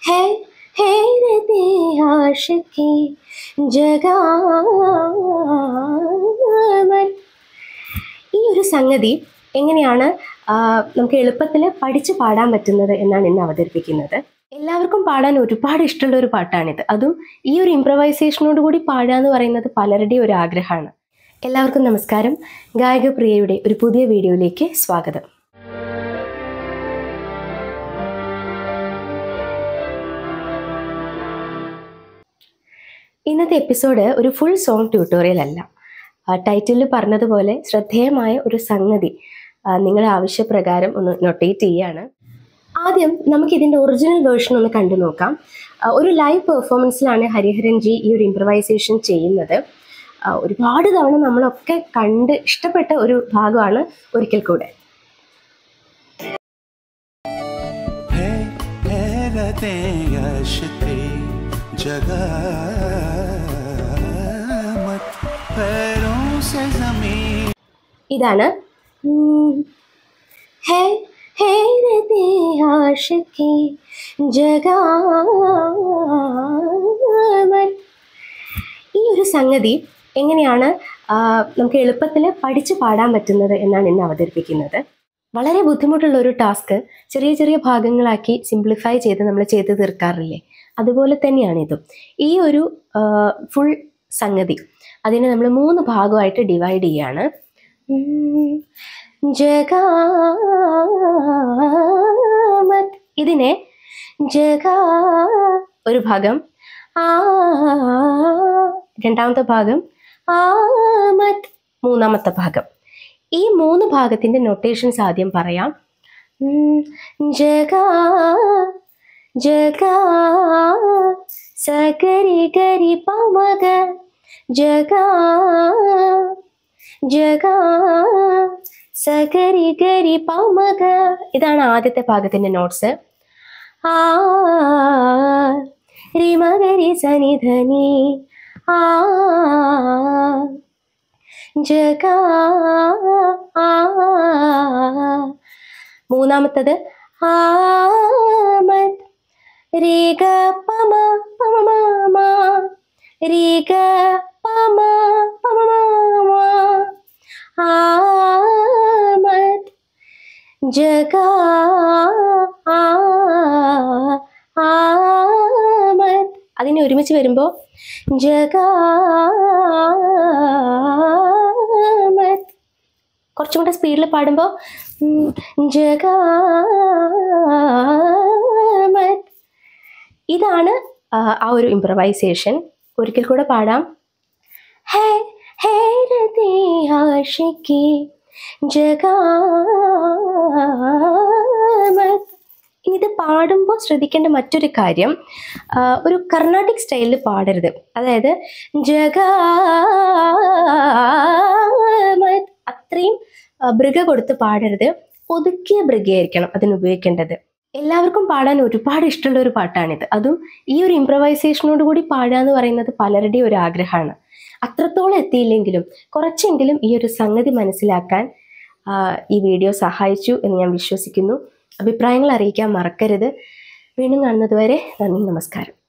है हैरत आशिकी ജഗാമൻ ഈ ഒരു സംഗതി എങ്ങനെയാണ് ആ, നമുക്ക് എളുപ്പത്തിൽ പഠിച്ച് പാടാൻ പറ്റുന്നത് എന്നാണ് ഇന്ന് അവതരിപ്പിക്കുന്നത് എല്ലാവർക്കും പാടാൻ ഒരുപാട് ഇഷ്ടമുള്ള ഒരു പാട്ടാണിത് അതും ഈ ഒരു ഇംപ്രവൈസേഷനോട് കൂടി പാടുക എന്ന് പറയുന്നത് പലരുടെയും ഒരു ആഗ്രഹമാണ് എല്ലാവർക്കും നമസ്കാരം ഗായക പ്രിയയുടെ ഒരു പുതിയ വീഡിയോയിലേക്ക് സ്വാഗതം ഇന്നത്തെ എപ്പിസോഡ് ഒരു ഫുൾ സോങ് ട്യൂട്ടോറിയൽ അല്ല ടൈറ്റിലിൽ പറഞ്ഞതുപോലെ ശ്രദ്ധേയമായ ഒരു സംഗതി ആ, നിങ്ങളുടെ ആവശ്യപ്രകാരം ഒന്ന് നൊട്ടേറ്റ് ചെയ്യാണ് ആദ്യം നമുക്ക് ഇതിൻ്റെ ഒറിജിനൽ വേർഷൻ ഒന്ന് കണ്ടു നോക്കാം ആ, ഒരു ലൈവ് പെർഫോമൻസിലാണ് ഹരിഹരൻ ജി ഈ ഒരു ഇംപ്രവൈസേഷൻ ചെയ്യുന്നത് ആ, ഒരുപാട് തവണ നമ്മളൊക്കെ കണ്ട് ഇഷ്ടപ്പെട്ട ഒരു ഭാഗമാണ് ഒരിക്കൽ കൂടെ है हैरतें यशते जगह मत पैरों से जमीन ഇതാണ് ഉം, ഹേ ഹേരതേ ആഷിഖി ജഗാമൻ ഈ ഒരു സംഗതി എങ്ങനെയാണ് ആ, നമുക്ക് എളുപ്പത്തിൽ പഠിച്ച് പാടാൻ പറ്റുന്നത് എന്നാണ് ഇന്ന് അവതരിപ്പിക്കുന്നത് വളരെ ബുദ്ധിമുട്ടുള്ള ഒരു ടാസ്ക് ചെറിയ ചെറിയ ഭാഗങ്ങളാക്കി സിംപ്ലിഫൈ ചെയ്ത് നമ്മൾ ചെയ്ത് തീർക്കാറില്ലേ അതുപോലെ തന്നെയാണ് ഇതും ഈ ഒരു ഫുൾ സംഗതി അതിനെ നമ്മൾ മൂന്ന് ഭാഗമായിട്ട് ഡിവൈഡ് ചെയ്യാണ് ഉം, ജഗാമത് ഇതിനെ ജഗാ ഒരു ഭാഗം ആ രണ്ടാമത്തെ ഭാഗം ആമത് മൂന്നാമത്തെ ഭാഗം ഈ മൂന്ന് ഭാഗത്തിൻ്റെ നൊട്ടേഷൻസ് ആദ്യം പറയാം ഉം, ജഗാ ജഗാ സഗരി ഗരി പമഗ ജഗാ ജഗാ സഗരി ഗരി പമഗ ഇതാണ് ആദ്യത്തെ ഭാഗത്തിൻ്റെ നോട്ട്സ് ആ റിമഗരി സനിധനി ആ ജഗാ ആ മൂന്നാമത്തത് ആമത് രേഗ പമ പമ മാമ രേഗ പമ പമ മാമ ആമത് ജഗാ ആ ആമത് അതിനെ ഒരുമിച്ച് വരുമ്പോൾ ജഗാമത് കുറച്ചും കൂടെ സ്പീഡിൽ പാടുമ്പോൾ ജഗാമത് ഇതാണ് ആ, ആ ഒരു ഇംപ്രവൈസേഷൻ ഒരിക്കൽ കൂടെ പാടാം ഹേ ഹേരതേ ആഷിക്കി ജഗാമത് ഇനി ഇത് പാടുമ്പോൾ ശ്രദ്ധിക്കേണ്ട മറ്റൊരു കാര്യം ആ, ഒരു കർണാട്ടിക് സ്റ്റൈലിൽ പാടരുത് അതായത് ജഗാമത് അത്രയും ആ, ബൃഗ കൊടുത്ത് പാടരുത് ഒതുക്കിയ ബൃഗയായിരിക്കണം അതിന് ഉപയോഗിക്കേണ്ടത് എല്ലാവർക്കും പാടാൻ ഒരുപാട് ഇഷ്ടമുള്ള ഒരു പാട്ടാണിത് അതും ഈ ഒരു ഇംപ്രവൈസേഷനോട് കൂടി പാടുക എന്ന് പറയുന്നത് പലരുടെയും ഒരു ആഗ്രഹമാണ് അത്രത്തോളം എത്തിയില്ലെങ്കിലും കുറച്ചെങ്കിലും ഈ ഒരു സംഗതി മനസ്സിലാക്കാൻ ആ, ഈ വീഡിയോ സഹായിച്ചു എന്ന് ഞാൻ വിശ്വസിക്കുന്നു അഭിപ്രായങ്ങൾ അറിയിക്കാൻ മറക്കരുത് വീണ്ടും കാണുന്നത് വരെ നന്ദി നമസ്കാരം